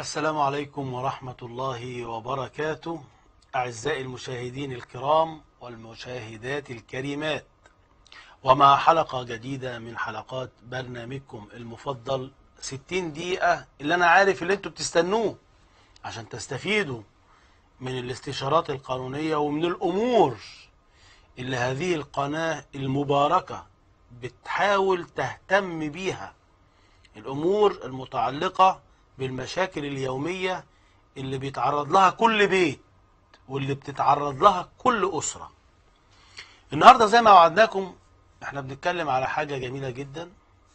السلام عليكم ورحمة الله وبركاته أعزائي المشاهدين الكرام والمشاهدات الكريمات ومع حلقة جديدة من حلقات برنامجكم المفضل 60 دقيقة اللي أنا عارف اللي أنتوا بتستنوه عشان تستفيدوا من الاستشارات القانونية ومن الأمور اللي هذه القناة المباركة بتحاول تهتم بيها الأمور المتعلقة بالمشاكل اليومية اللي بيتعرض لها كل بيت واللي بتتعرض لها كل أسرة النهاردة زي ما وعدناكم احنا بنتكلم على حاجة جميلة جدا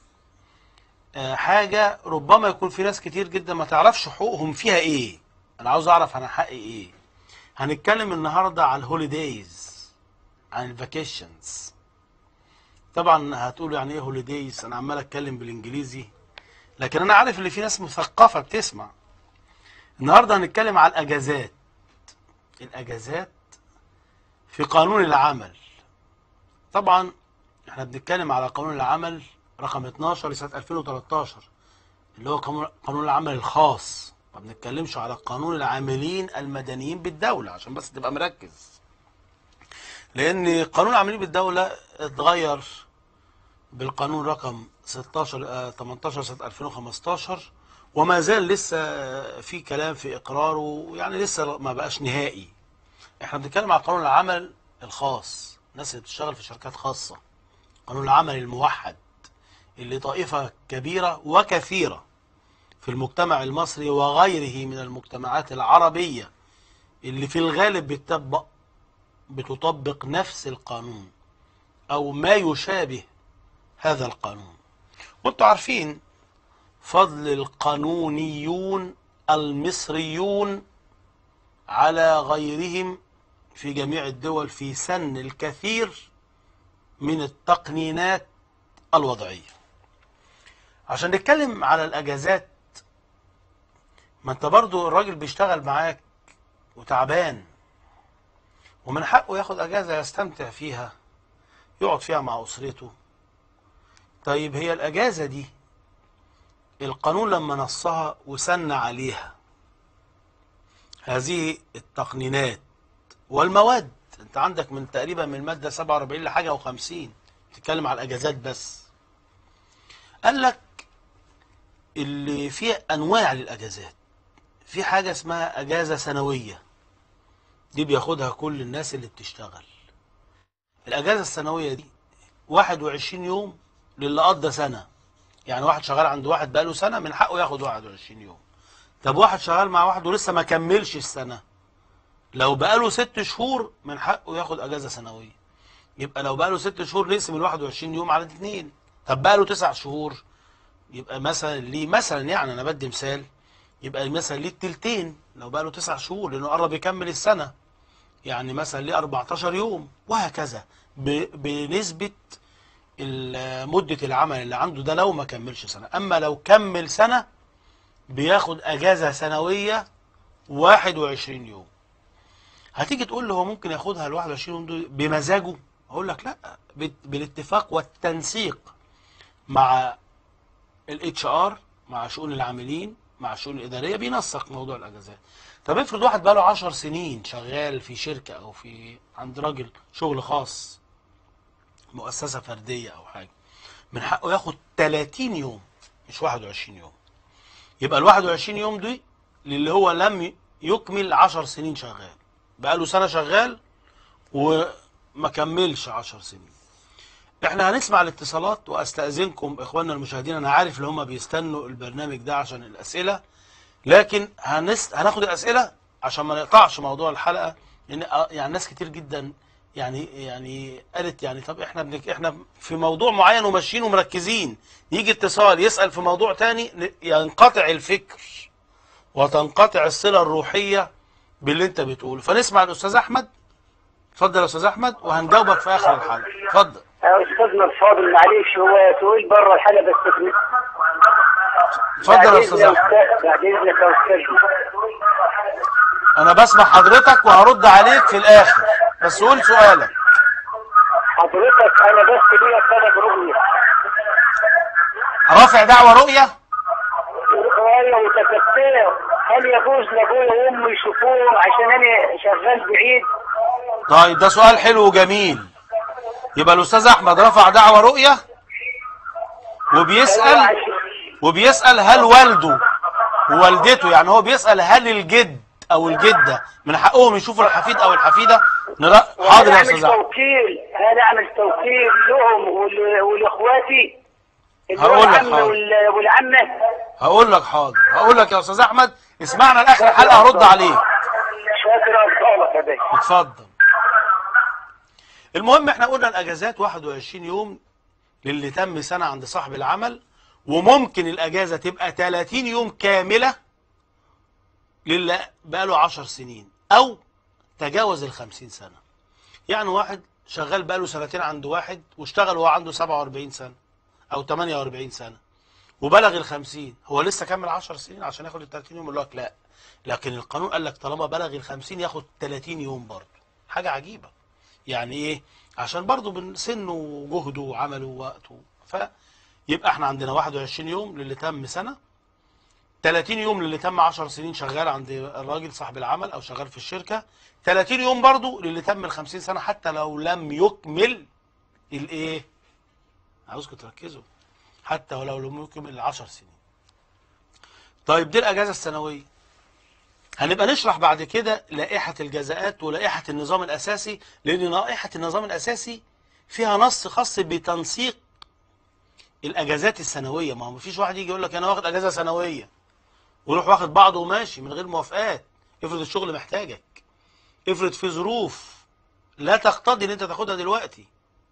آه، حاجة ربما يكون في ناس كتير جدا ما تعرفش حقوقهم فيها ايه انا عاوز اعرف انا حقي ايه هنتكلم النهاردة على الهوليدايز عن الفاكيشنز طبعا هتقولوا يعني ايه هوليدايز انا عمال اتكلم بالانجليزي لكن انا عارف ان في ناس مثقفه بتسمع النهارده هنتكلم على الاجازات الاجازات في قانون العمل طبعا احنا بنتكلم على قانون العمل رقم 12 لسنه 2013 اللي هو قانون قانون العمل الخاص ما بنتكلمش على قانون العاملين المدنيين بالدوله عشان بس تبقى مركز لان قانون العاملين بالدوله اتغير بالقانون رقم 16 آه، 18 سنة 2015 وما زال لسه آه، في كلام في إقراره يعني لسه ما بقاش نهائي احنا بنتكلم على قانون العمل الخاص الناس اللي بتشتغل في شركات خاصة قانون العمل الموحد اللي طائفة كبيرة وكثيرة في المجتمع المصري وغيره من المجتمعات العربية اللي في الغالب بتطبق بتطبق نفس القانون أو ما يشابه هذا القانون وانتم عارفين فضل القانونيون المصريون على غيرهم في جميع الدول في سن الكثير من التقنينات الوضعية عشان نتكلم على الأجازات ما انت برضو الراجل بيشتغل معاك وتعبان ومن حقه ياخد أجازة يستمتع فيها يقعد فيها مع أسرته طيب هي الأجازة دي القانون لما نصها وسن عليها هذه التقنينات والمواد انت عندك من تقريبا من المادة 47 لحاجة و50 تتكلم على الأجازات بس قال لك اللي فيها أنواع للأجازات في حاجة اسمها أجازة سنوية دي بياخدها كل الناس اللي بتشتغل الأجازة السنوية دي 21 يوم للي قضى سنة يعني واحد شغال عند واحد بقاله سنة من حقه ياخد 21 يوم طب واحد شغال مع واحد ولسه ما كملش السنة لو بقاله ست شهور من حقه ياخد اجازة سنوية يبقى لو بقاله ست شهور نقسم ال 21 يوم على اتنين طب بقاله تسع شهور يبقى مثلا ليه مثلا يعني انا بدي مثال يبقى مثلا ليه التلتين لو بقاله تسع شهور لانه قرب يكمل السنة يعني مثلا ليه 14 يوم وهكذا ب- بنسبة ال- مدة العمل اللي عنده ده لو ما كملش سنة أما لو كمل سنة بياخد أجازة سنوية 21 يوم هتيجي تقول له هو ممكن ياخدها ال 21 يوم دول بمزاجه أقول لك لا بال- بالاتفاق والتنسيق مع الاتش ار مع شؤون العاملين مع الشؤون الإدارية بينسق موضوع الأجازات طب افرض واحد بقاله 10 سنين شغال في شركة أو في عند راجل شغل خاص مؤسسة فردية أو حاجة من حقه ياخد 30 يوم مش 21 يوم يبقى ال 21 يوم دي للي هو لم يكمل 10 سنين شغال بقاله سنة شغال وما كملش 10 سنين احنا هنسمع الاتصالات واستأذنكم اخواننا المشاهدين انا عارف ان هم بيستنوا البرنامج ده عشان الاسئلة لكن هنس... هناخد الاسئلة عشان ما نقطعش موضوع الحلقة لان آه، يعني ناس كتير جدا يعني يعني قالت يعني طب احنا بنك... احنا في موضوع معين وماشيين ومركزين يجي اتصال يسأل في موضوع تاني ن- ينقطع الفكر وتنقطع الصلة الروحية باللي انت بتقوله فنسمع الاستاذ احمد اتفضل يا استاذ احمد وهنجاوبك في اخر الحلقة اتفضل يا استاذنا الفاضل معلش هو سؤال بره الحلقه بس اتفضل يا استاذ احمد بعد اذنك يا استاذ انا بسمع حضرتك وهرد عليك في الاخر بس قول سؤالك حضرتك انا بس ليا طلب رؤيه رافع دعوة رؤية اه ايوه وتكفيه هل يجوز لابويا وامي يشوفوهم عشان انا شغال بعيد طيب ده سؤال حلو وجميل يبقى الاستاذ احمد رفع دعوة رؤية وبيسأل وبيسأل هل والده ووالدته يعني هو بيسأل هل الجد او الجدة من حقهم يشوفوا الحفيد او الحفيدة نرى حاضر يا هل استاذ اعمل احمد توكيل هل اعمل توكيل لهم ول- ولاخواتي اللي هو هقول لك العم حاضر. وال- والعمه هقول لك حاضر هقول لك يا استاذ احمد اسمعنا لاخر الحلقة هرد عليك شاكر ابطالك يا باشا اتفضل المهم احنا قلنا الاجازات 21 يوم للي تم سنة عند صاحب العمل وممكن الاجازة تبقى 30 يوم كاملة للي بقاله 10 سنين او تجاوز ال 50 سنة يعني واحد شغال بقاله سنتين عند واحد واشتغل وهو عنده 47 سنة او 48 سنة وبلغ ال 50 هو لسه كمل 10 سنين عشان ياخد ال 30 يوم يقول لك لا لكن القانون قال لك طالما بلغ ال 50 ياخد 30 يوم برضه حاجة عجيبة يعني ايه عشان برضه من سنه وجهده وعمله ووقته فيبقى احنا عندنا 21 يوم للي تم سنة 30 يوم للي تم 10 سنين شغال عند الراجل صاحب العمل او شغال في الشركة 30 يوم برضه للي تم ال 50 سنة حتى لو لم يكمل الايه عاوزكم تركزوا حتى ولو لم يكمل ال 10 سنين طيب دي الاجازة السنوية هنبقى نشرح بعد كده لائحة الجزاءات ولائحة النظام الأساسي لأن لائحة النظام الأساسي فيها نص خاص بتنسيق الأجازات السنوية ما هو مفيش واحد يجي يقول لك أنا واخد أجازة سنوية ويروح واخد بعضه وماشي من غير موافقات افرض الشغل محتاجك افرض في ظروف لا تقتضي ان انت تاخدها دلوقتي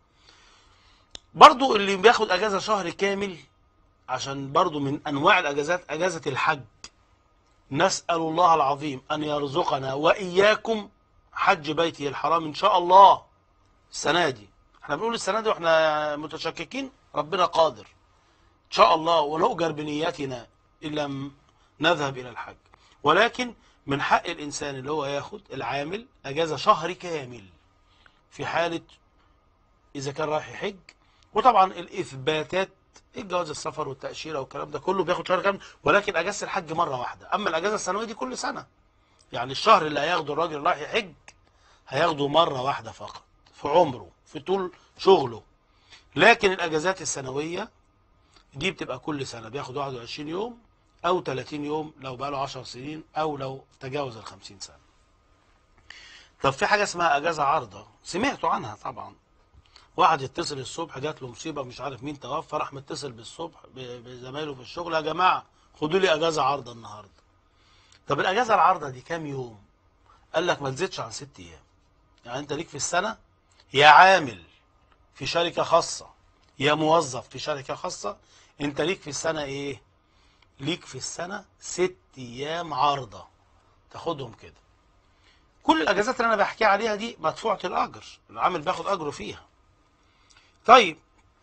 برضو اللي بياخد اجازة شهر كامل عشان برضو من انواع الاجازات اجازة الحج نسأل الله العظيم أن يرزقنا وإياكم حج بيته الحرام إن شاء الله السنة دي احنا بنقول السنة دي واحنا متشككين ربنا قادر إن شاء الله ونؤجر بنيتنا إن لم نذهب إلى الحج ولكن من حق الإنسان اللي هو ياخد العامل أجازة شهر كامل في حالة إذا كان رايح يحج وطبعا الإثباتات الجواز السفر والتأشيرة والكلام ده كله بياخد شهر كامل ولكن أجازة الحج مرة واحدة أما الأجازة السنوية دي كل سنة يعني الشهر اللي هياخده الراجل اللي رايح يحج هياخده مرة واحدة فقط في عمره في طول شغله لكن الأجازات السنوية دي بتبقى كل سنة بياخد 21 يوم أو 30 يوم لو بقاله 10 سنين أو لو تجاوز ال 50 سنة طب في حاجة اسمها أجازة عارضة سمعتوا عنها طبعا واحد يتصل الصبح جات له مصيبه مش عارف مين توفى راح متصل بالصبح ب- بزمايله في الشغل يا جماعه خدوا لي اجازه عارضه النهارده طب الاجازه العارضه دي كام يوم قال لك ما تزيدش عن ست ايام يعني انت ليك في السنه يا عامل في شركه خاصه يا موظف في شركه خاصه انت ليك في السنه ايه ليك في السنه ست ايام عارضه تاخدهم كده كل الاجازات اللي انا بحكي عليها دي مدفوعه الاجر العامل بياخد اجره فيها طيب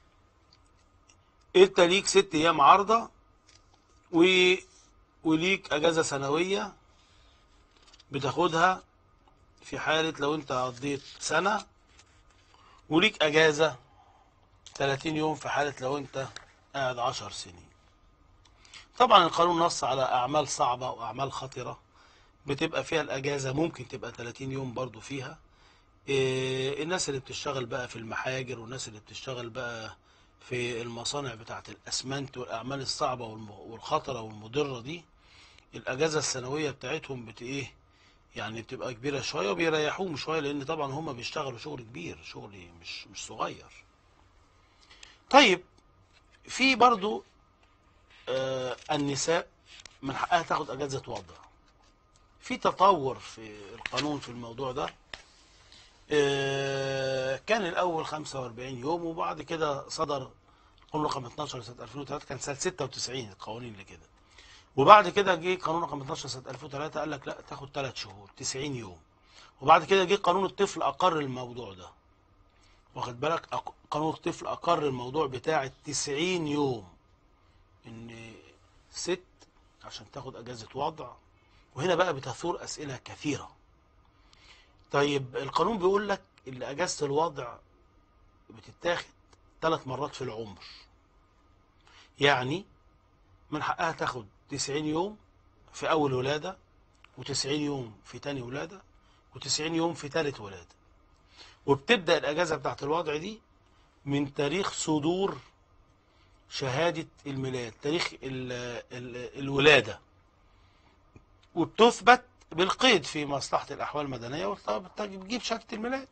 انت ليك ست ايام عارضه و... وليك اجازه سنويه بتاخدها في حاله لو انت قضيت سنه وليك اجازه 30 يوم في حاله لو انت قاعد 10 سنين طبعا القانون نص على اعمال صعبه واعمال خطره بتبقى فيها الاجازه ممكن تبقى 30 يوم برضو فيها إيه، الناس اللي بتشتغل بقى في المحاجر والناس اللي بتشتغل بقى في المصانع بتاعة الأسمنت والأعمال الصعبة والم- والخطرة والمضرة دي الأجازة السنوية بتاعتهم بت إيه يعني بتبقى كبيرة شوية وبيريحوهم شوية لأن طبعا هم بيشتغلوا شغل كبير شغل مش مش صغير طيب في برضو آه النساء من حقها تاخد أجازة وضع في تطور في القانون في الموضوع ده آه، كان الأول 45 يوم وبعد كده صدر قانون رقم 12 سنة 2003 كان سنة 96 القوانين اللي كده وبعد كده جه قانون رقم 12 سنة 2003 قال لك لا تاخد 3 شهور 90 يوم وبعد كده جه قانون الطفل أقر الموضوع ده واخد بالك أق- قانون الطفل أقر الموضوع بتاع 90 يوم إن ست عشان تاخد أجازة وضع وهنا بقى بتثور أسئلة كثيرة طيب القانون بيقول لك ان اجازه الوضع بتتاخد ثلاث مرات في العمر يعني من حقها تاخد 90 يوم في أول ولادة و90 يوم في تاني ولادة و90 يوم في تالت ولادة وبتبدأ الأجازة بتاعت الوضع دي من تاريخ صدور شهادة الميلاد تاريخ ال ال الولادة وبتثبت بالقيد في مصلحة الأحوال المدنية وبتجيب شهادة الميلاد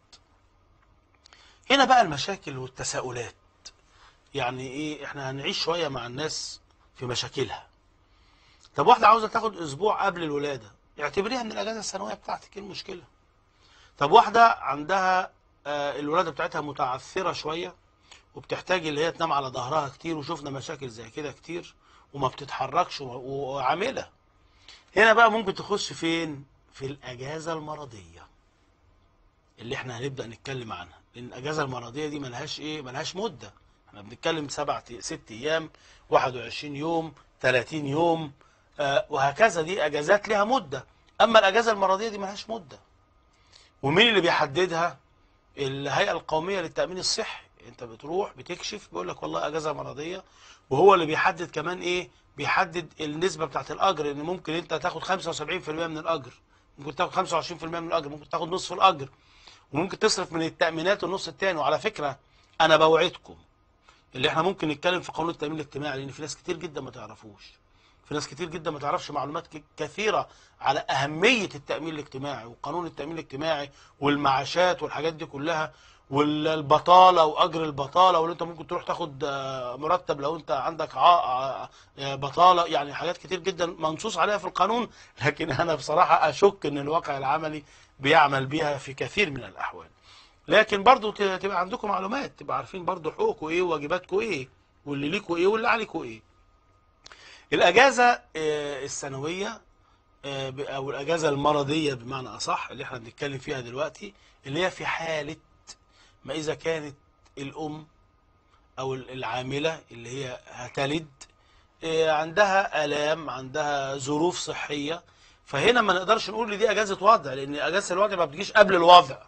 هنا بقى المشاكل والتساؤلات يعني ايه احنا هنعيش شوية مع الناس في مشاكلها طب واحدة عاوزة تاخد اسبوع قبل الولادة اعتبريها من الاجازة السنوية بتاعتك ايه المشكلة طب واحدة عندها آه، الولادة بتاعتها متعثرة شوية وبتحتاج اللي هي تنام على ظهرها كتير وشفنا مشاكل زي كده كتير وما بتتحركش و- وعاملة هنا بقى ممكن تخش فين في الاجازة المرضية اللي احنا هنبدأ نتكلم عنها لان الاجازة المرضية دي ملهاش ايه ملهاش مدة احنا بنتكلم سبع ست ايام 21 يوم 30 يوم آه وهكذا دي اجازات لها مدة اما الاجازة المرضية دي ملهاش مدة ومين اللي بيحددها الهيئة القومية للتأمين الصحي انت بتروح بتكشف بيقول لك والله اجازة مرضية وهو اللي بيحدد كمان ايه بيحدد النسبة بتاعت الاجر ان ممكن انت تاخد 75% من الاجر ممكن تاخد 25% من الاجر ممكن تاخد نصف الاجر وممكن تصرف من التأمينات النص التاني وعلى فكرة انا بوعدكم اللي احنا ممكن نتكلم في قانون التأمين الاجتماعي لان في ناس كتير جدا ما تعرفوش في ناس كتير جدا ما تعرفش معلومات ك- كثيرة على أهمية التأمين الاجتماعي وقانون التأمين الاجتماعي والمعاشات والحاجات دي كلها والبطالة وأجر البطالة واللي أنت ممكن تروح تاخد آه، مرتب لو أنت عندك ع- ع- آه، بطالة يعني حاجات كتير جدا منصوص عليها في القانون لكن أنا بصراحة أشك أن الواقع العملي بيعمل بيها في كثير من الأحوال لكن برضو ت- تبقى عندكم معلومات تبقى عارفين برضو حقوقكم إيه وواجباتكم إيه واللي ليكوا إيه واللي عليكوا إيه الأجازة آه، السنوية آه، ب- أو الأجازة المرضية بمعنى أصح اللي احنا بنتكلم فيها دلوقتي اللي هي في حالة ما إذا كانت الأم أو ال- العاملة اللي هي هتلد آه، عندها آلام عندها ظروف صحية فهنا ما نقدرش نقول ان دي أجازة وضع لأن أجازة الوضع ما بتجيش قبل الوضع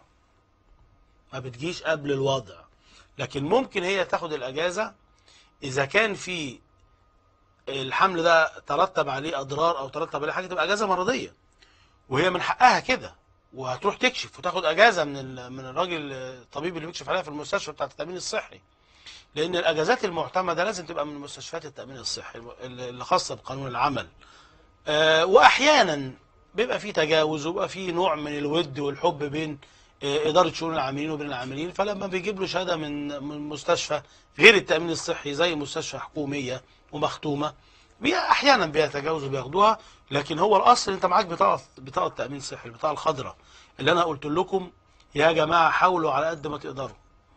ما بتجيش قبل الوضع لكن ممكن هي تاخد الأجازة إذا كان في الحمل ده ترتب عليه اضرار او ترتب عليه حاجه تبقى اجازه مرضيه وهي من حقها كده وهتروح تكشف وتاخد اجازه من ال- من الراجل الطبيب اللي بيكشف عليها في المستشفى بتاعه التامين الصحي لان الاجازات المعتمده لازم تبقى من مستشفيات التامين الصحي اللي خاصه بقانون العمل آه، واحيانا بيبقى في تجاوز وبيبقى في نوع من الود والحب بين آه، اداره شؤون العاملين وبين العاملين فلما بيجيب له شهاده من من مستشفى غير التامين الصحي زي مستشفى حكوميه ومختومه بي احيانا بيتجاوزوا بياخدوها لكن هو الاصل انت معاك بطاقه بطاقه تامين صحي البطاقه الخضراء اللي انا قلت لكم يا جماعه حاولوا على قد ما تقدروا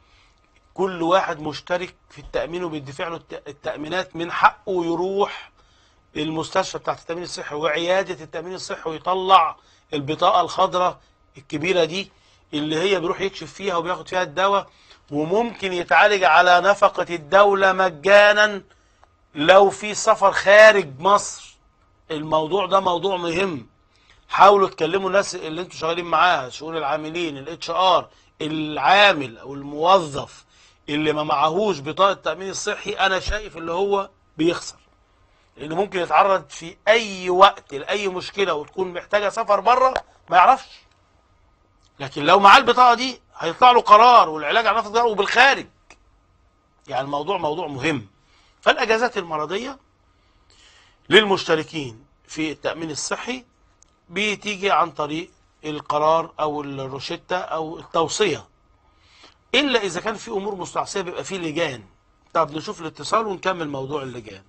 كل واحد مشترك في التامين وبيدفع له الت- التامينات من حقه يروح المستشفى بتاعت التامين الصحي وعياده التامين الصحي ويطلع البطاقه الخضراء الكبيره دي اللي هي بيروح يكشف فيها وبياخد فيها الدواء وممكن يتعالج على نفقه الدوله مجانا لو في سفر خارج مصر الموضوع ده موضوع مهم حاولوا تكلموا الناس اللي انتوا شغالين معاها شؤون العاملين الاتش ار العامل او الموظف اللي ما معهوش بطاقه التامين الصحي انا شايف اللي هو بيخسر لانه ممكن يتعرض في اي وقت لاي مشكله وتكون محتاجه سفر بره ما يعرفش لكن لو معاه البطاقه دي هيطلع له قرار والعلاج على نفس القرار وبالخارج يعني الموضوع موضوع مهم فالاجازات المرضيه للمشتركين في التامين الصحي بتيجي عن طريق القرار او الروشتة او التوصيه الا اذا كان في امور مستعصيه بيبقى في لجان طب نشوف الاتصال ونكمل موضوع اللجان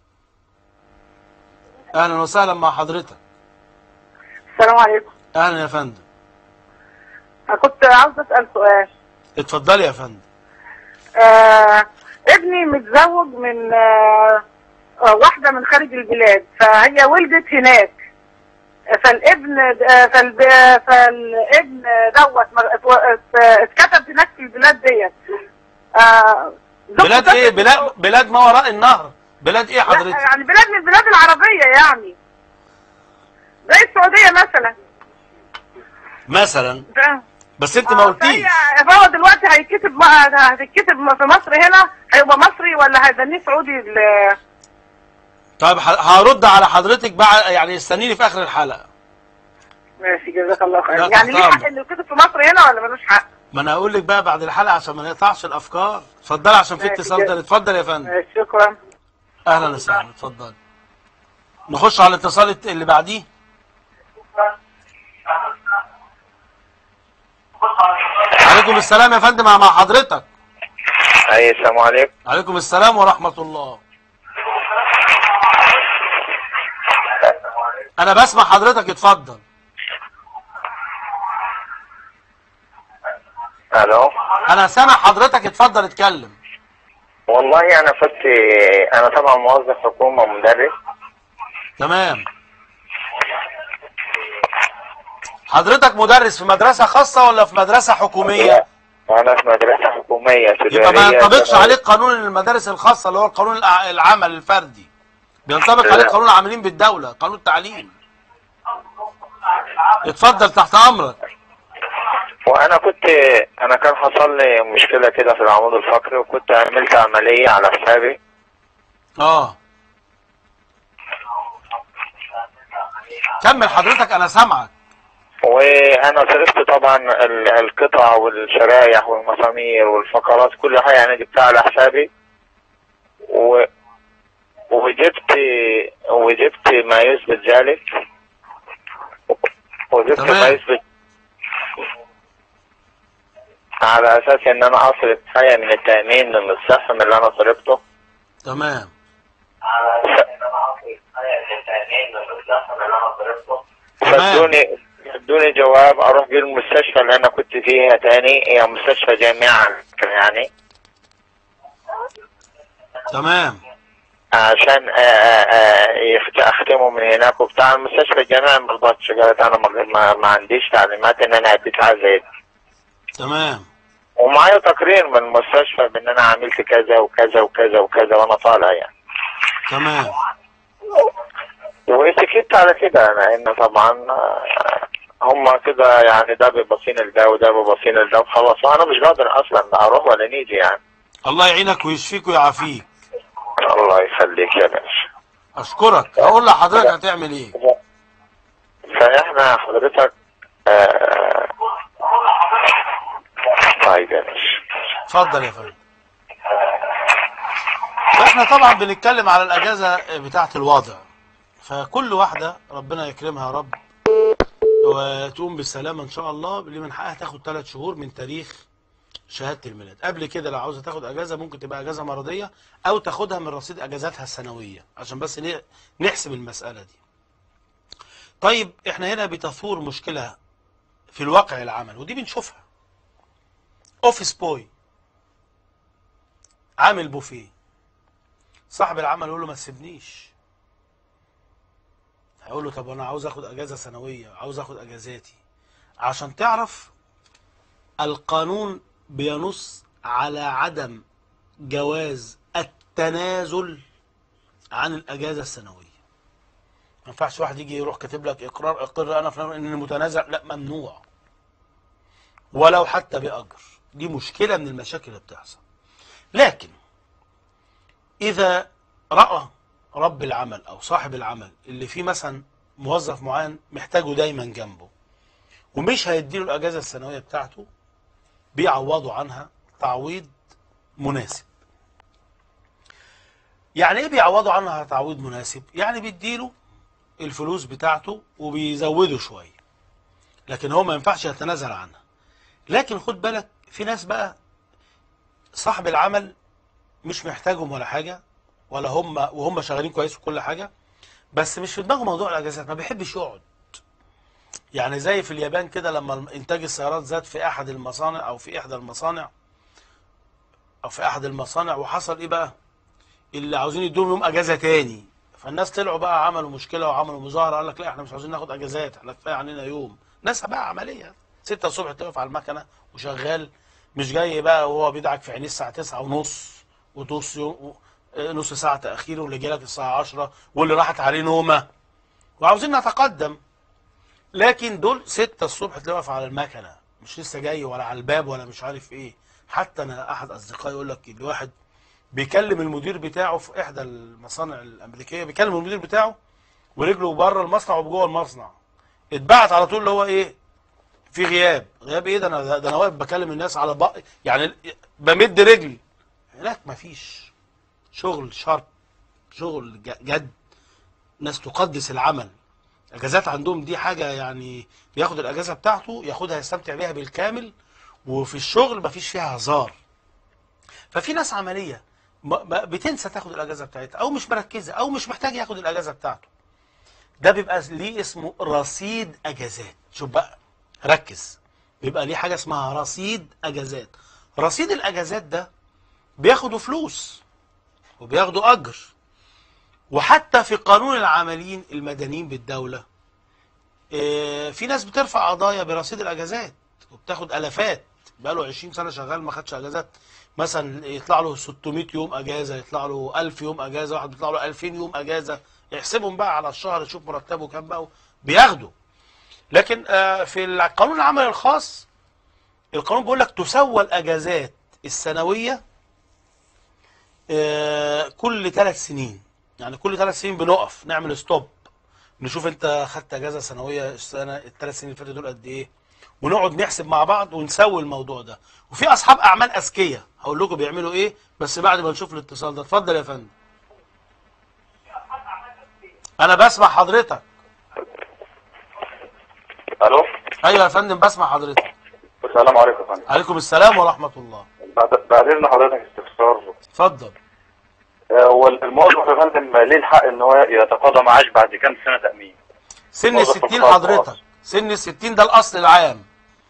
اهلا وسهلا مع حضرتك السلام عليكم اهلا يا فندم أنا كنت عاوزة أسأل سؤال اتفضلي يا فندم آه ابني متزوج من آه آه، واحدة من خارج البلاد فهي ولدت هناك فالابن آه، فالب... فالابن دوت مر- ات- اتكتب هناك في البلاد ديت آه زوجته بلاد ايه كتبت- بلاد بلاد ما وراء النهر بلاد ايه لا، حضرتك يعني بلاد من البلاد العربية يعني زي السعودية مثلا مثلا ده. بس انت ما آه، قلتيش فهي- فهو دلوقتي هيتكتب هتتكتب في مصر هنا هيبقى مصري ولا هيدنيه سعودي ال- طيب ه- هرد على حضرتك بعد يعني استنيني في اخر الحلقه ماشي جزاك الله لا، خير تحت يعني ليه أمرك. حق انه يتكتب في مصر هنا ولا ملوش حق؟ ما انا هقول لك بقى بعد الحلقه عشان ما نقطعش الافكار اتفضلي عشان في ماشي اتصال كده. تاني اتفضل يا فندم ماشي شكرا اهلا وسهلا اتفضل نخش على الاتصال الت- اللي بعديه عليكم السلام يا فندم مع حضرتك اي السلام عليكم عليكم السلام ورحمة الله انا بسمع حضرتك اتفضل الو انا سامع حضرتك اتفضل اتكلم والله انا كنت انا طبعا موظف حكومه مدرس تمام حضرتك مدرس في مدرسة خاصة ولا في مدرسة حكومية انا في مدرسه حكوميه تجاريه يبقى ما ينطبقش ثانوية. عليك قانون المدارس الخاصة اللي هو القانون الع- العمل الفردي بينطبق عليك لا. قانون العاملين بالدولة قانون التعليم اتفضل تحت امرك وانا كنت انا كان حصل لي مشكله كده في العمود الفقري وكنت عملت عمليه على حسابي اه كمل حضرتك انا سامعك وانا صرفت طبعا ال- القطع والشرايح والمسامير والفقرات كل حاجه يعني جبتها على حسابي و وجبت وجبت ما يثبت ذلك وجبت تمام. ما يثبت على اساس ان انا اصرف حاجه من التامين من الصحه من اللي انا صرفته تمام تمام. فادوني ادوني جواب اروح بيه المستشفى اللي انا كنت فيها تاني هي مستشفى جامعة يعني تمام عشان آه، آه، آه، يخت- اختمه من هناك وبتاع المستشفى الجامعي ما رضتش قالت انا ما, ما, ما عنديش تعليمات ان انا اديت حاجه زي دي تمام ومعايا تقرير من المستشفى بان انا عملت كذا وكذا وكذا وكذا وانا طالع يعني تمام وسكت على كده لان طبعا آه، هم كده يعني ده بيبصين لده وده بيبصين لده وخلاص وانا مش قادر اصلا اروح ولا نيجي يعني الله يعينك ويشفيك ويعافيك الله يخليك يا باشا اشكرك هقول لحضرتك هتعمل ايه فاحنا حضرتك آه، طيب يا باشا اتفضل يا فندم احنا طبعا بنتكلم على الاجازه بتاعه الوضع فكل واحده ربنا يكرمها يا رب وتقوم بالسلامه ان شاء الله اللي من حقها تاخد ثلاث شهور من تاريخ شهاده الميلاد قبل كده لو عاوزه تاخد اجازه ممكن تبقى اجازه مرضيه او تاخدها من رصيد اجازاتها السنويه عشان بس ن- نحسب المساله دي طيب احنا هنا بتثور مشكله في الواقع العمل ودي بنشوفها اوفيس بوي عامل بوفيه صاحب العمل يقول له ما تسيبنيش هيقول له طب انا عاوز اخد اجازه سنويه عاوز اخد اجازاتي عشان تعرف القانون بينص على عدم جواز التنازل عن الاجازه السنويه ما ينفعش واحد يجي يروح كاتب لك اقرار اقر انا فلان اني متنازع لا ممنوع ولو حتى باجر دي مشكله من المشاكل اللي بتحصل لكن اذا راى رب العمل او صاحب العمل اللي فيه مثلا موظف معين محتاجه دايما جنبه ومش هيديله الاجازه السنويه بتاعته بيعوضوا عنها تعويض مناسب يعني ايه بيعوضوا عنها تعويض مناسب يعني بيديله الفلوس بتاعته وبيزودوا شويه لكن هو ما ينفعش يتنازل عنها لكن خد بالك في ناس بقى صاحب العمل مش محتاجهم ولا حاجه ولا هم وهم شغالين كويس وكل حاجه بس مش في دماغه موضوع الاجازات ما بيحبش يقعد يعني زي في اليابان كده لما انتاج السيارات زاد في احد المصانع او في احدى المصانع او في احد المصانع وحصل ايه بقى اللي عاوزين يدوهم يوم اجازه تاني فالناس طلعوا بقى عملوا مشكله وعملوا مظاهره قال لك لا احنا مش عاوزين ناخد اجازات احنا كفايه عننا يوم ناس بقى عمليه 6 الصبح تقف على المكنه وشغال مش جاي بقى وهو بيدعك في عينيه الساعه 9 ونص وتوص يوم نص ساعه تاخير واللي جاي لك الساعه 10 واللي راحت عليه نومه وعاوزين نتقدم لكن دول 6 الصبح تلاقيه واقف على المكنه مش لسه جاي ولا على الباب ولا مش عارف ايه حتى انا احد اصدقائي يقول لك الواحد بيكلم المدير بتاعه في احدى المصانع الامريكيه بيكلم المدير بتاعه ورجله بره المصنع وجوه المصنع اتبعت على طول اللي هو ايه في غياب غياب ايه ده انا ده انا واقف بكلم الناس على بق يعني بمد رجلي هناك مفيش شغل شرط شغل ج- جد ناس تقدس العمل الاجازات عندهم دي حاجه يعني بياخد الاجازه بتاعته ياخدها يستمتع بيها بالكامل وفي الشغل مفيش فيها هزار ففي ناس عمليه م- م- بتنسى تاخد الاجازه بتاعتها او مش مركزه او مش محتاج ياخد الاجازه بتاعته ده بيبقى ليه اسمه رصيد اجازات شوف بقى ركز بيبقى ليه حاجه اسمها رصيد اجازات رصيد الاجازات ده بياخدوا فلوس وبياخدوا اجر وحتى في قانون العاملين المدنيين بالدوله آه، في ناس بترفع قضايا برصيد الاجازات وبتاخد الافات بقاله 20 سنه شغال ما خدش اجازات مثلا يطلع له 600 يوم اجازه يطلع له 1000 يوم اجازه واحد بيطلع له 2000 يوم اجازه يحسبهم بقى على الشهر يشوف مرتبه كام بقى بياخدوا لكن آه، في القانون العمل الخاص القانون بيقول لك تسوى الاجازات السنويه آه، كل ثلاث سنين يعني كل ثلاث سنين بنقف نعمل ستوب نشوف انت خدت اجازه سنويه السنه الثلاث سنين اللي فاتوا دول قد ايه ونقعد نحسب مع بعض ونسوي الموضوع ده وفي اصحاب اعمال اذكياء هقول لكم بيعملوا ايه بس بعد ما نشوف الاتصال ده اتفضل يا فندم انا بسمع حضرتك الو ايوه يا فندم بسمع حضرتك السلام عليكم يا فندم عليكم السلام ورحمه الله بعد بعد اذن حضرتك استفسار اتفضل آه، هو الموظف يا فندم ليه الحق ان هو يتقاضى معاش بعد كام سنه تامين سن موظف الستين القطاع حضرتك الخاص. سن الستين ده الاصل العام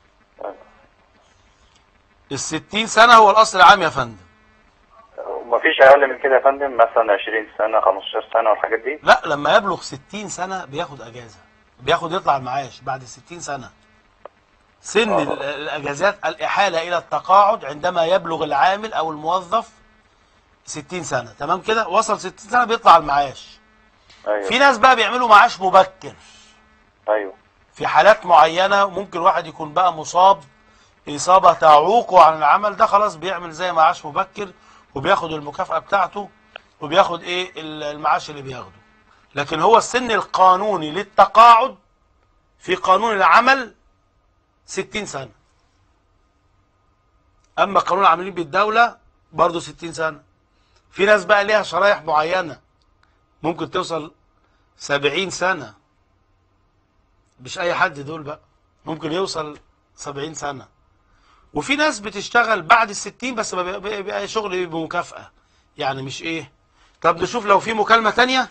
الستين سنه هو الاصل العام يا فندم ومفيش اقل من كده يا فندم مثلا 20 سنه 15 سنه والحاجات دي لا لما يبلغ 60 سنة بياخد أجازة بياخد يطلع المعاش بعد 60 سنة سن آه. ال- الأجازات الإحالة إلى التقاعد عندما يبلغ العامل أو الموظف 60 سنة تمام كده وصل 60 سنة بيطلع المعاش ايوه في ناس بقى بيعملوا معاش مبكر ايوه في حالات معينة ممكن واحد يكون بقى مصاب إصابة تعوقه عن العمل ده خلاص بيعمل زي معاش مبكر وبياخد المكافأة بتاعته وبياخد إيه ال- المعاش اللي بياخده لكن هو السن القانوني للتقاعد في قانون العمل 60 سنة أما قانون العاملين بالدولة برضه 60 سنة في ناس بقى ليها شرايح معينة ممكن توصل 70 سنة مش اي حد دول بقى ممكن يوصل 70 سنة وفي ناس بتشتغل بعد الستين بس ما بيبقى- بيبقى شغل بمكافأة يعني مش ايه طب نشوف لو في مكالمة تانية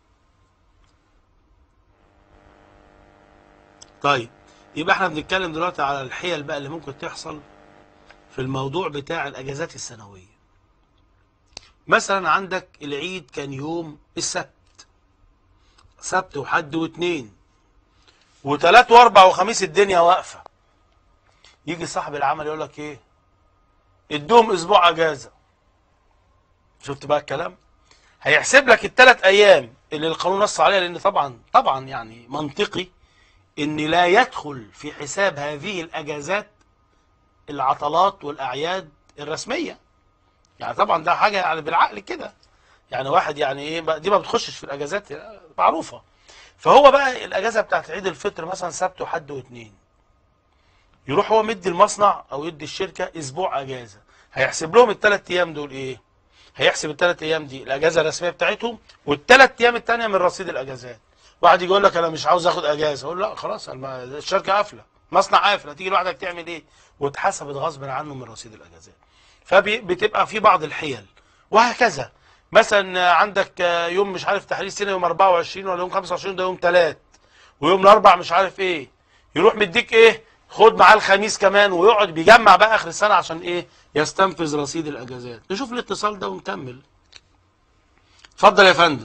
طيب يبقى احنا بنتكلم دلوقتي على الحيل بقى اللي ممكن تحصل في الموضوع بتاع الاجازات السنوية مثلا عندك العيد كان يوم السبت سبت وحد واثنين وتلات واربع وخميس الدنيا واقفه يجي صاحب العمل يقول لك ايه ادوهم اسبوع اجازه شفت بقى الكلام هيحسب لك الثلاث ايام اللي القانون نص عليها لان طبعا طبعا يعني منطقي ان لا يدخل في حساب هذه الاجازات العطلات والاعياد الرسميه يعني طبعا ده حاجه يعني بالعقل كده يعني واحد يعني ايه بقى- دي ما بتخشش في الاجازات معروفه فهو بقى الاجازه بتاعت عيد الفطر مثلا سبت وحد واثنين يروح هو مدي المصنع او يدي الشركه اسبوع اجازه هيحسب لهم الثلاث ايام دول ايه هيحسب الثلاث ايام دي الاجازه الرسميه بتاعتهم والثلاث ايام الثانيه من رصيد الاجازات واحد يجي يقول لك انا مش عاوز اخد اجازه اقول لا خلاص الم- الشركه قافله مصنع قافل هتيجي لوحدك تعمل ايه واتحسبت غصب عنه من رصيد الاجازات فبتبقى في بعض الحيل وهكذا مثلا عندك يوم مش عارف تحرير سنه يوم 24 ولا يوم 25 ده يوم ثلاث ويوم الاربع مش عارف ايه يروح مديك ايه خد معاه الخميس كمان ويقعد بيجمع بقى اخر السنه عشان ايه يستنفذ رصيد الاجازات نشوف الاتصال ده ونكمل اتفضل يا فندم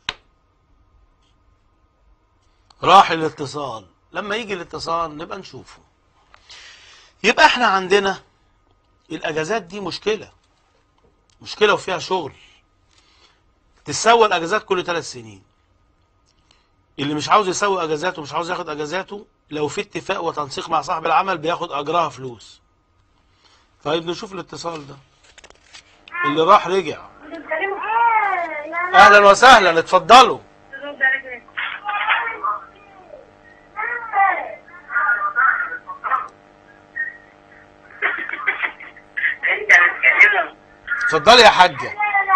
راح الاتصال لما يجي الاتصال نبقى نشوفه يبقى احنا عندنا الاجازات دي مشكله مشكله وفيها شغل تسوى الاجازات كل ثلاث سنين اللي مش عاوز يسوي اجازاته ومش عاوز ياخد اجازاته لو في اتفاق وتنسيق مع صاحب العمل بياخد اجرها فلوس طيب نشوف الاتصال ده اللي راح رجع اهلا وسهلا اتفضلوا اتفضلي يا حاجه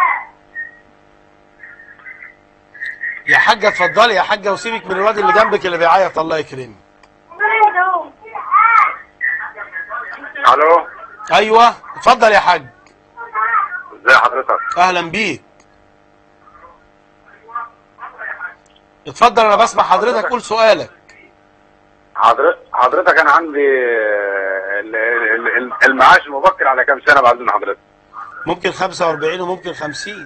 يا حاجه اتفضلي يا حاجه وسيبك من الواد اللي جنبك اللي بيعيط الله يكرمك الو ايوه اتفضل يا حاج ازي حضرتك اهلا بيك اتفضل انا بسمع حضرتك قول سؤالك حضرتك حضرتك انا عندي ال- ال- ال- المعاش المبكر على كام سنه بعد حضرتك ممكن 45 وممكن 50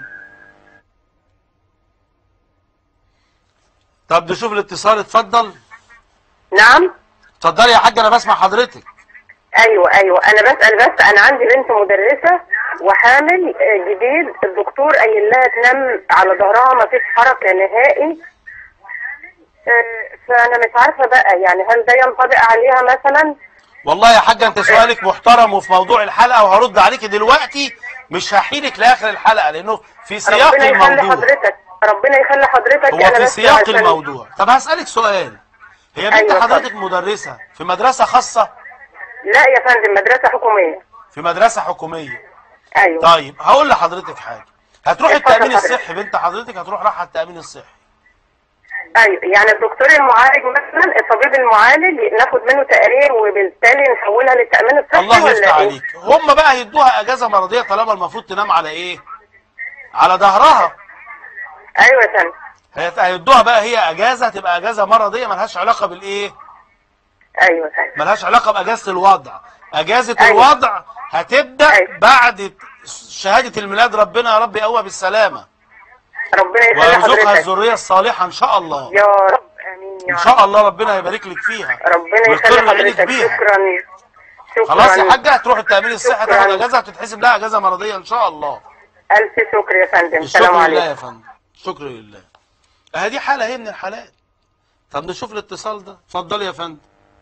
طب نشوف الاتصال اتفضل نعم اتفضلي يا حاج انا بسمع حضرتك ايوه ايوه انا بسال بس انا عندي بنت مدرسه وحامل آه، جديد الدكتور قايل لها تنام على ظهرها ما فيش حركه نهائي آه، فانا مش عارفه بقى يعني هل ده ينطبق عليها مثلا والله يا حاج انت سؤالك محترم وفي موضوع الحلقه وهرد عليك دلوقتي مش هحيلك لاخر الحلقه لانه في سياق ربنا يخلي الموضوع حضرتك ربنا يخلي حضرتك هو انا في بس سياق عشان- الموضوع طب هسألك سؤال هي بنت أيوة، حضرتك مدرسة في مدرسة خاصة لا يا فندم مدرسه حكوميه في مدرسة حكومية ايوه طيب هقول لحضرتك حاجة هتروح اتفضل التأمين حضرتك. الصحي بنت حضرتك هتروح رايحة التأمين الصحي ايوه يعني الدكتور المعالج مثلا الطبيب المعالج ناخد منه تقارير وبالتالي نحولها للتامين الصحي الله ولا يفتح إيه؟ عليك هم بقى هيدوها اجازة مرضية طالما المفروض تنام على ايه على ظهرها ايوه يا فندم هيت- هيدوها بقى هي اجازة تبقى اجازة مرضية ملهاش علاقة بالايه ايوه يا فندم ملهاش علاقة باجازة الوضع اجازة أيوة. الوضع هتبدأ أيوة. بعد شهادة الميلاد ربنا يا رب يقوها بالسلامة ربنا يخلي ويرزقها حضرتك الذرية الصالحة ان شاء الله يا رب امين يا ان رب شاء الله ربنا يبارك لك فيها ربنا ويقر يخلي عينك حضرتك بيها. شكرا شكرا خلاص يا حاجة هتروح التأمين الصحي شكراً. تاخد اجازة وتتحسب لها اجازة مرضية ان شاء الله الف شكر يا فندم الشكر سلام لله يا عليكم فندم شكر لله اهي دي حالة هي من الحالات طب نشوف الاتصال ده اتفضل يا فندم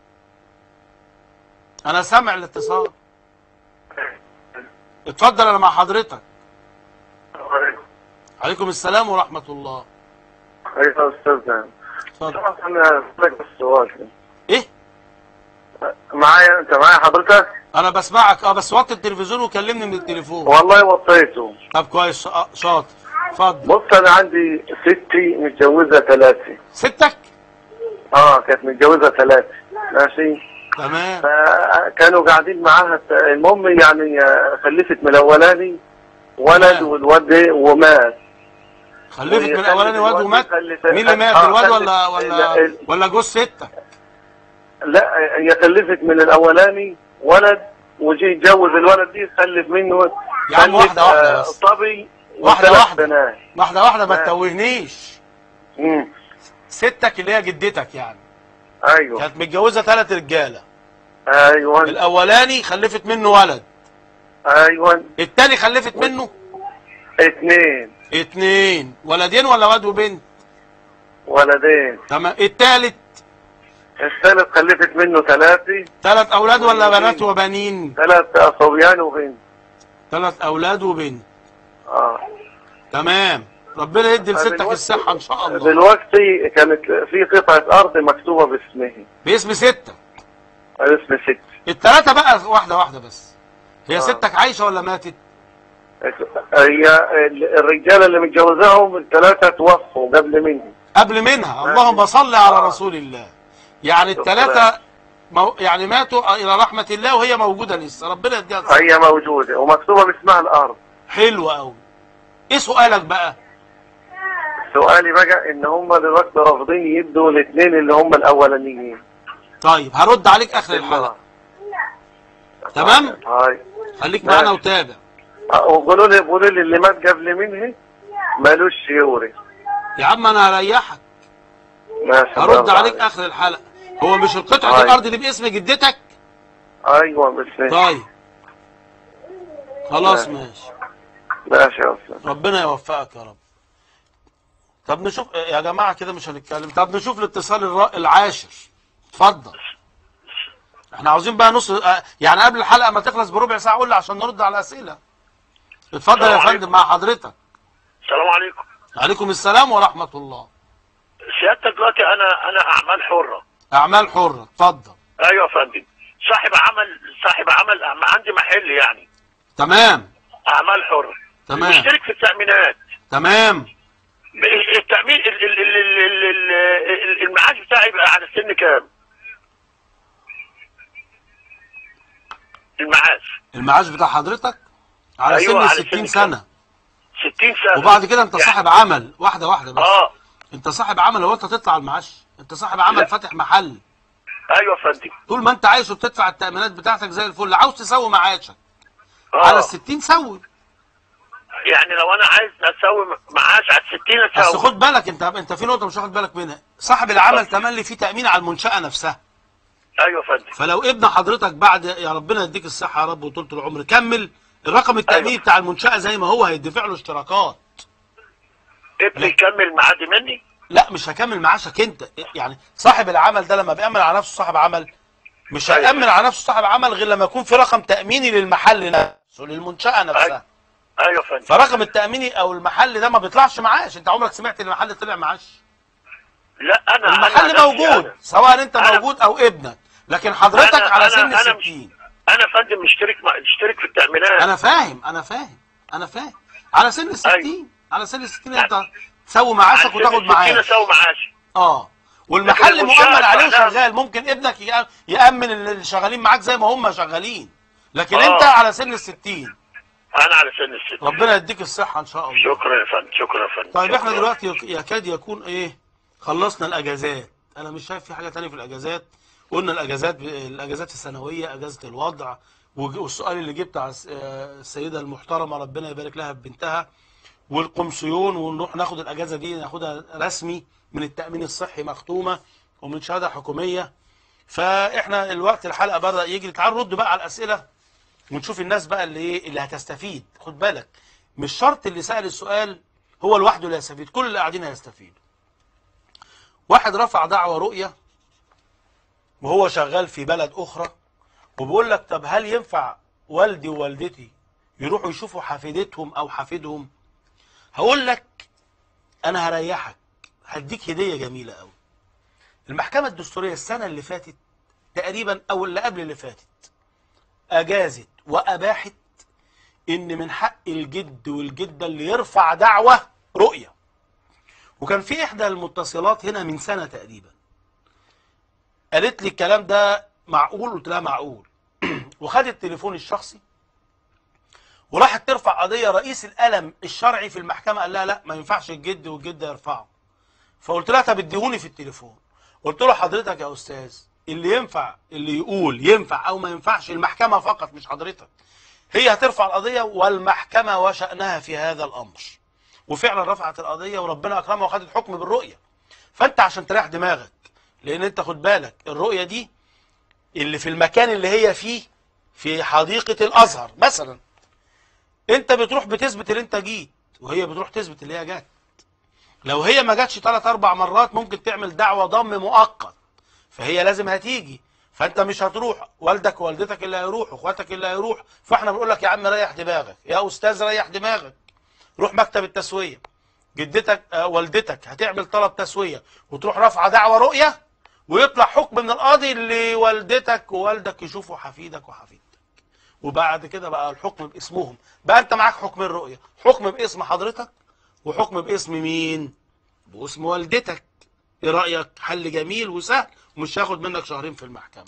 انا سامع الاتصال اتفضل انا مع حضرتك عليكم السلام ورحمة الله ايوه يا استاذ اتفضل انا اسالك بس سؤال ايه معايا انت معايا حضرتك انا بسمعك اه بس وطي التلفزيون وكلمني من التليفون والله وطيته طب كويس شا- شاطر اتفضل بص انا عندي ستي متجوزه ثلاثه ستك اه كانت متجوزه ثلاثه ماشي تمام فكانوا قاعدين معاها المهم يعني خلفت من الاولاني ولد تمام. والواد ده ومات خلفت من وهي الاولاني خلفت واد ومات خلفت- مين اللي مات آه، الواد خلفت- ولا ولا ال- ولا جوز ستك لا هي خلفت من الاولاني ولد وجي يتجوز الولد دي خلف منه يا عم خلف، واحدة واحدة آه، بس. صبي واحدة وثلاث واحدة. بنات واحده واحده ما تمام. تتوهنيش مم. ستك اللي هي جدتك يعني ايوه كانت متجوزه ثلاث رجاله ايوه الاولاني خلفت منه ولد ايوه التاني خلفت منه اثنين اتنين ولدين ولا واد وبنت ولدين تمام التالت الثالث خلفت منه ثلاثه ثلاث اولاد ولا ولدين. بنات وبنين ثلاث صبيان وبنت ثلاث اولاد وبنت اه تمام ربنا يدي لستك دلوقتي- الصحه ان شاء الله دلوقتي كانت في قطعه ارض مكتوبه باسمه باسم ستك اسم ست الثلاثه بقى واحده واحده بس هي آه. ستك عايشه ولا ماتت هي ال- الرجاله اللي متجوزاهم الثلاثه توفوا قبل مني قبل منها اللهم صل على رسول الله يعني الثلاثه مو يعني ماتوا الى رحمه الله وهي موجوده لسه ربنا يديها الصحة. هي موجوده ومكتوبه باسمها الارض حلو قوي ايه سؤالك بقى سؤالي بقى ان هم دلوقتي رافضين يدوا الاثنين اللي هم الاولانيين طيب هرد عليك اخر الحلقه تمام هاي خليك معانا ماشي. وتابع وقولوا لي قولوا لي اللي مات قبل منه مالوش يورث يا عم انا هريحك ماشي هرد برافو عليك اخر الحلقه هو مش القطعه طيب. الارض اللي باسم جدتك ايوه بس طيب خلاص ماشي. ماشي ماشي يا استاذ ربنا يوفقك يا رب طب نشوف يا جماعة كده مش هنتكلم طب نشوف الاتصال الر- العاشر اتفضل احنا عاوزين بقى نص آه، يعني قبل الحلقة ما تخلص بربع ساعة قول لي عشان نرد على الأسئلة اتفضل يا السلام فندم عليكم. مع حضرتك السلام عليكم عليكم السلام ورحمة الله سيادتك دلوقتي انا انا اعمال حره أعمال حرة اتفضل ايوه يا فندم صاحب عمل صاحب عمل أعم- عندي محل يعني تمام اعمال حره تمام. مشترك في التامينات تمام ب- التامين ال- ال- ال- ال- ال- ال- المعاش بتاعي بقى على سن كام؟ المعاش المعاش بتاع حضرتك على أيوة، سن على 60 سن سنة 60 سنه وبعد كده انت يعني- صاحب عمل واحدة واحدة بس اه انت صاحب عمل هو انت تطلع المعاش انت صاحب عمل لا. فاتح محل ايوه يا فندم طول ما انت عايش وبتدفع التأمينات بتاعتك زي الفل عاوز تسوي معاشك اه على ال 60 سوي يعني لو انا عايز اسوي معاش على 60 بس اسوي خد بالك انت انت في نقطة مش واخد بالك منها صاحب العمل تملي فيه تأمين على المنشأة نفسها ايوه يا فندم فلو ابن حضرتك بعد يا ربنا يديك الصحة يا رب وطولة العمر كمل الرقم التأميني أيوة. بتاع المنشأة زي ما هو هيدفع له اشتراكات ابني يكمل معادي مني لا مش هكمل معاشك انت يعني صاحب العمل ده لما بيأمن على نفسه صاحب عمل مش أيوة. هيأمن على نفسه صاحب عمل غير لما يكون في رقم تأميني للمحل نفسه للمنشأة نفسها ايوه يا فندم فرقم التأميني او المحل ده ما بيطلعش معاش انت عمرك سمعت ان المحل طلع معاش لا انا أنا المحل نفسي موجود أنا. سواء انت أنا- موجود او ابنك لكن حضرتك أنا- على أنا- سن أنا مش- 60 انا يا فندم مشترك مع... مشترك في التامينات انا فاهم انا فاهم انا فاهم على سن 60 أيوة. على سن 60 انت تسوي معاشك وتاخد معاش اسوي معاشي اه والمحل لكن المنشأة مؤمن عليه بعدها- وشغال ممكن ابنك يأ- يأمن اللي شغالين معاك زي ما هم شغالين لكن آه. انت على سن ال 60 انا على سن الست ربنا يديك الصحة ان شاء الله شكرا يا فندم شكرا يا فندم طيب احنا شكراً. دلوقتي يك- يكاد يكون ايه خلصنا الاجازات انا مش شايف في حاجة تانية في الاجازات قلنا الاجازات الاجازات السنوية اجازة الوضع وج- والسؤال اللي جه بتاع الس- آه، السيدة المحترمة ربنا يبارك لها في بنتها والقمصيون ونروح ناخد الاجازة دي ناخدها رسمي من التأمين الصحي مختومة ومن شهادة حكومية فاحنا الوقت الحلقة بدأ يجري تعال نرد بقى على الاسئلة ونشوف الناس بقى اللي ايه اللي هتستفيد خد بالك مش شرط اللي سأل السؤال هو لوحده اللي هيستفيد كل اللي قاعدين هيستفيدوا واحد رفع دعوة رؤية وهو شغال في بلد أخرى وبيقول لك طب هل ينفع والدي ووالدتي يروحوا يشوفوا حفيدتهم أو حفيدهم هقول لك أنا هريحك هديك هدية جميلة أوي المحكمة الدستورية السنة اللي فاتت تقريبا أو اللي قبل اللي فاتت أجازت وأباحت ان من حق الجد والجدة اللي يرفع دعوة رؤية وكان في احدى المتصلات هنا من سنة تقريبا قالت لي الكلام ده معقول قلت لها معقول وخدت التليفون الشخصي وراحت ترفع قضية رئيس الألم الشرعي في المحكمة قال لها لا ما ينفعش الجد والجدة يرفعوا فقلت لها طب اديهوني في التليفون قلت له حضرتك يا أستاذ اللي ينفع اللي يقول ينفع أو ما ينفعش المحكمة فقط مش حضرتك هي هترفع القضية والمحكمة وشأنها في هذا الأمر وفعلا رفعت القضية وربنا أكرمها وخدت حكم بالرؤية فأنت عشان تريح دماغك لأن أنت خد بالك الرؤية دي اللي في المكان اللي هي فيه في حديقة الأزهر مثلا أنت بتروح بتثبت اللي أنت جيت وهي بتروح تثبت اللي هي جت لو هي ما جاتش ثلاث أربع مرات ممكن تعمل دعوة ضم مؤقت فهي لازم هتيجي فانت مش هتروح والدك ووالدتك اللي هيروح اخواتك اللي هيروح فاحنا بنقول لك يا عم ريح دماغك يا استاذ ريح دماغك روح مكتب التسويه جدتك آه، والدتك هتعمل طلب تسويه وتروح رافعه دعوه رؤيه ويطلع حكم من القاضي اللي والدتك ووالدك يشوفوا حفيدك وحفيدتك وبعد كده بقى الحكم باسمهم بقى انت معاك حكم الرؤيه حكم باسم حضرتك وحكم باسم مين باسم والدتك ايه رايك حل جميل وسهل ومش هياخد منك شهرين في المحكمه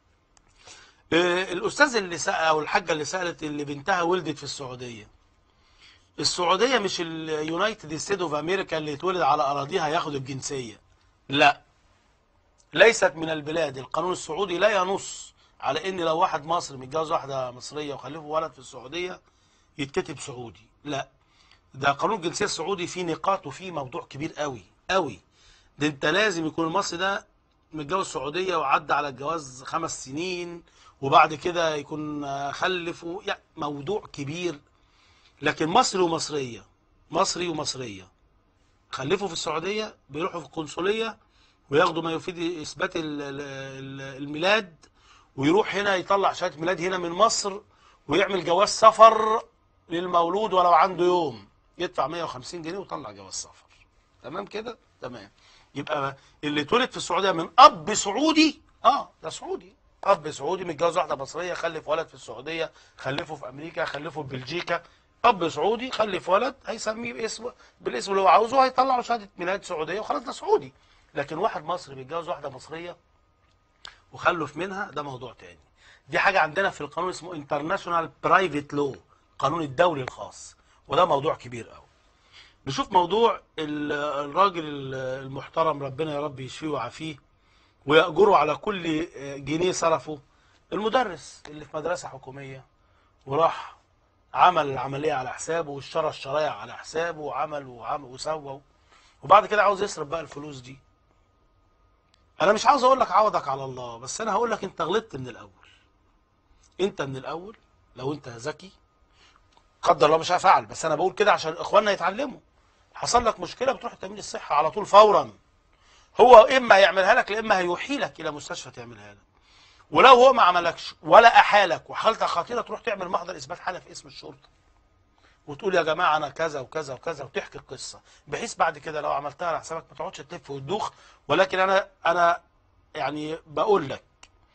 آه، الاستاذ اللي سال او الحاجه اللي سالت اللي بنتها ولدت في السعوديه السعوديه مش اليونايتد ستيت اوف امريكا اللي يتولد على اراضيها ياخد الجنسيه لا ليست من البلاد القانون السعودي لا ينص على ان لو واحد مصري متجوز واحده مصريه وخلفه ولد في السعوديه يتكتب سعودي لا ده قانون الجنسيه السعودي فيه نقاط وفيه موضوع كبير قوي قوي ده انت لازم يكون المصري ده متجوز سعوديه وعدى على الجواز خمس سنين وبعد كده يكون آه، خلف و- يعني موضوع كبير لكن مصري ومصريه مصري ومصريه خلفوا في السعوديه بيروحوا في القنصليه وياخدوا ما يفيد اثبات ال- ال- ال- الميلاد ويروح هنا يطلع شهاده ميلاد هنا من مصر ويعمل جواز سفر للمولود ولو عنده يوم يدفع 150 جنيه ويطلع جواز سفر تمام كده تمام يبقى اللي اتولد في السعوديه من اب سعودي اه ده سعودي اب سعودي متجوز واحده مصريه خلف ولد في السعوديه خلفه في امريكا خلفه في بلجيكا اب سعودي خلف ولد هيسميه باسم بالاسم اللي هو عاوزه هيطلع له شهاده ميلاد سعوديه وخلاص ده سعودي لكن واحد مصري بيتجوز واحده مصريه وخلف منها ده موضوع تاني دي حاجه عندنا في القانون اسمه انترناشونال برايفت لو القانون الدولي الخاص وده موضوع كبير قوي نشوف موضوع ال- الراجل ال- المحترم ربنا يا رب يشفيه ويعافيه ويأجره على كل جنيه صرفه المدرس اللي في مدرسة حكومية وراح عمل العملية على حسابه واشترى الشرايع على حسابه وعمل وعمل وسوى وبعد كده عاوز يصرف بقى الفلوس دي انا مش عاوز اقول لك عوضك على الله بس انا هقول لك انت غلطت من الاول انت من الاول لو انت ذكي قدر الله مش هفعل بس انا بقول كده عشان اخواننا يتعلموا حصل لك مشكله بتروح تامين الصحه على طول فورا هو اما يعملها لك يا اما هيحيلك الى مستشفى تعملها لك ولو هو ما عملكش ولا احالك وحالتك خطيره تروح تعمل محضر اثبات حاله في اسم الشرطه وتقول يا جماعه انا كذا وكذا وكذا وتحكي القصه بحيث بعد كده لو عملتها على حسابك ما تقعدش تلف وتدوخ ولكن انا انا يعني بقول لك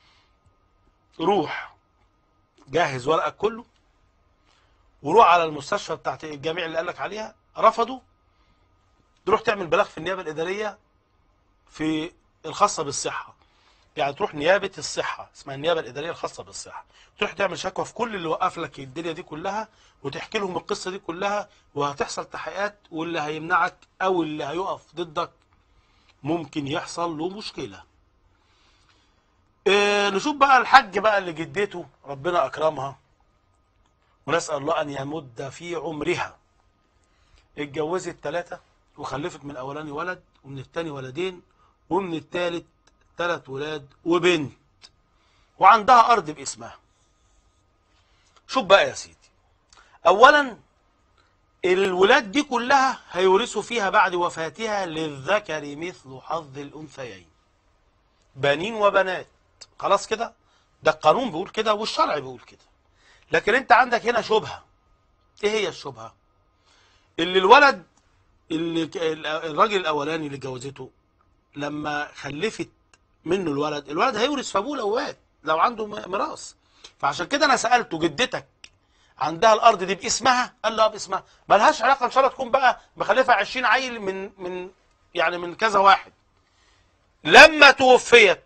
روح جهز ورقك كله وروح على المستشفى بتاعت الجامع اللي قال لك عليها رفضوا تروح تعمل بلاغ في النيابه الاداريه في الخاصه بالصحه يعني تروح نيابه الصحه اسمها النيابه الاداريه الخاصه بالصحه تروح تعمل شكوى في كل اللي وقف لك الدنيا دي كلها وتحكي لهم القصه دي كلها وهتحصل تحقيقات واللي هيمنعك او اللي هيقف ضدك ممكن يحصل له مشكله إيه نشوف بقى الحج بقى اللي جدته ربنا اكرمها ونسال الله ان يمد في عمرها اتجوزت ثلاثه وخلفت من الاولاني ولد ومن الثاني ولدين ومن الثالث ثلاث ولاد وبنت وعندها ارض باسمها شوف بقى يا سيدي اولا الولاد دي كلها هيورثوا فيها بعد وفاتها للذكر مثل حظ الانثيين بنين وبنات خلاص كده ده القانون بيقول كده والشرع بيقول كده لكن انت عندك هنا شبهه ايه هي الشبهه اللي الولد اللي ك- الراجل الاولاني اللي جوزته لما خلفت منه الولد الولد هيورث في ابوه لو مات لو عنده م- ميراث فعشان كده انا سالته جدتك عندها الارض دي باسمها قال لا باسمها ملهاش علاقه ان شاء الله تكون بقى مخلفه 20 عيل من من يعني من كذا واحد لما توفيت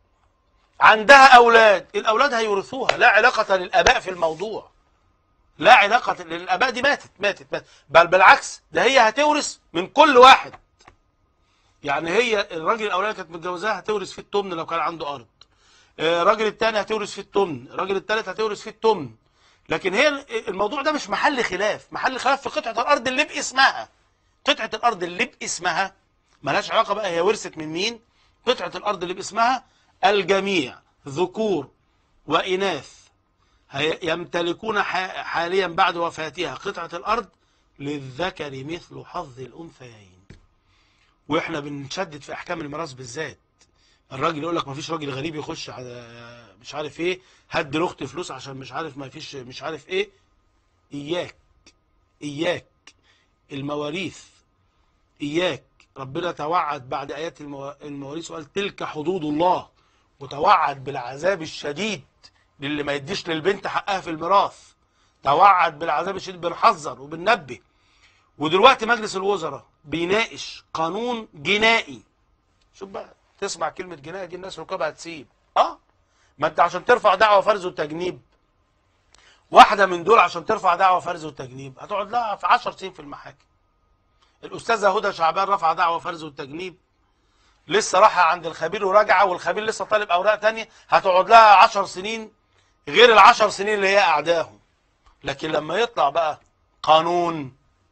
عندها اولاد الاولاد هيورثوها لا علاقه للاباء في الموضوع لا علاقه للاباء دي ماتت ماتت ماتت بل بالعكس ده هي هتورث من كل واحد يعني هي الراجل الاولاني كانت متجوزاها هتورث فيه التمن لو كان عنده ارض آه، الراجل الثاني هتورث فيه التمن الراجل الثالث هتورث فيه التمن لكن هي الموضوع ده مش محل خلاف محل خلاف في قطعه الارض اللي باسمها قطعه الارض اللي باسمها ملهاش علاقه بقى هي ورثت من مين قطعه الارض اللي باسمها الجميع ذكور واناث هي- يمتلكون ح- حاليا بعد وفاتها قطعه الارض للذكر مثل حظ الانثيين واحنا بنشدد في احكام الميراث بالذات الراجل يقول لك ما فيش راجل غريب يخش على مش عارف ايه هدي لاختي فلوس عشان مش عارف ما فيش مش عارف ايه اياك اياك المواريث اياك ربنا توعد بعد ايات المو- المواريث وقال تلك حدود الله وتوعد بالعذاب الشديد للي ما يديش للبنت حقها في الميراث توعد بالعذاب الشديد بنحذر وبننبه ودلوقتي مجلس الوزراء بيناقش قانون جنائي شوف بقى تسمع كلمة جنائي دي الناس ركابها هتسيب اه ما انت عشان ترفع دعوة فرز وتجنيب واحدة من دول عشان ترفع دعوة فرز وتجنيب هتقعد لها في 10 سنين في المحاكم الأستاذة هدى شعبان رفع دعوة فرز وتجنيب لسه رايحة عند الخبير وراجعة والخبير لسه طالب أوراق تانية هتقعد لها 10 سنين غير العشر سنين اللي هي قعداهم لكن لما يطلع بقى قانون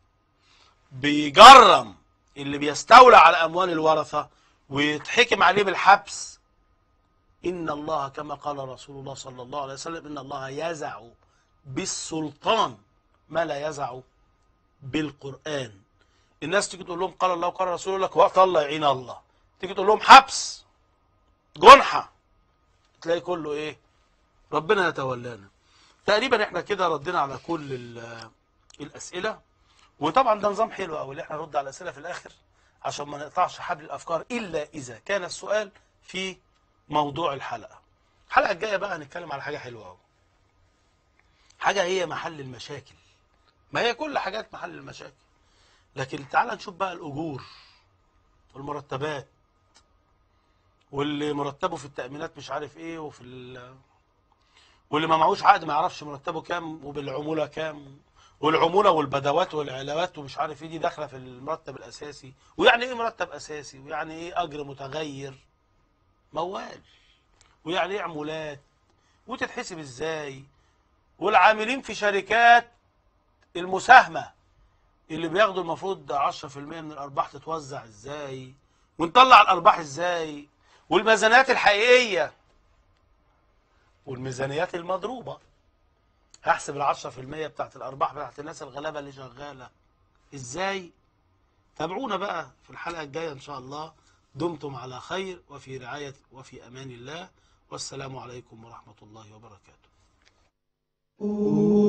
بيجرم اللي بيستولى على اموال الورثه ويتحكم عليه بالحبس ان الله كما قال رسول الله صلى الله عليه وسلم ان الله يزع بالسلطان ما لا يزع بالقران الناس تيجي تقول لهم قال الله وقال رسول يقول لك وقت الله يعين الله تيجي تقول لهم حبس جنحه تلاقي كله ايه ربنا يتولانا تقريبا احنا كده ردينا على كل ال- الاسئله وطبعا ده نظام حلو قوي اللي احنا نرد على الاسئله في الاخر عشان ما نقطعش حبل الافكار الا اذا كان السؤال في موضوع الحلقه الحلقه الجايه بقى هنتكلم على حاجه حلوه قوي حاجه هي محل المشاكل ما هي كل حاجات محل المشاكل لكن تعال نشوف بقى الاجور والمرتبات واللي مرتبه في التامينات مش عارف ايه وفي ال... واللي ما معهوش عقد ما يعرفش مرتبه كام وبالعموله كام والعموله والبدوات والعلاوات ومش عارف ايه دي داخله في المرتب الاساسي ويعني ايه مرتب اساسي ويعني ايه اجر متغير موال ويعني ايه عمولات وتتحسب ازاي والعاملين في شركات المساهمه اللي بياخدوا المفروض 10% من الارباح تتوزع ازاي ونطلع الارباح ازاي والميزانيات الحقيقيه والميزانيات المضروبه هحسب ال 10% بتاعت الارباح بتاعت الناس الغلابه اللي شغاله ازاي تابعونا بقى في الحلقه الجايه ان شاء الله دمتم على خير وفي رعايه وفي امان الله والسلام عليكم ورحمه الله وبركاته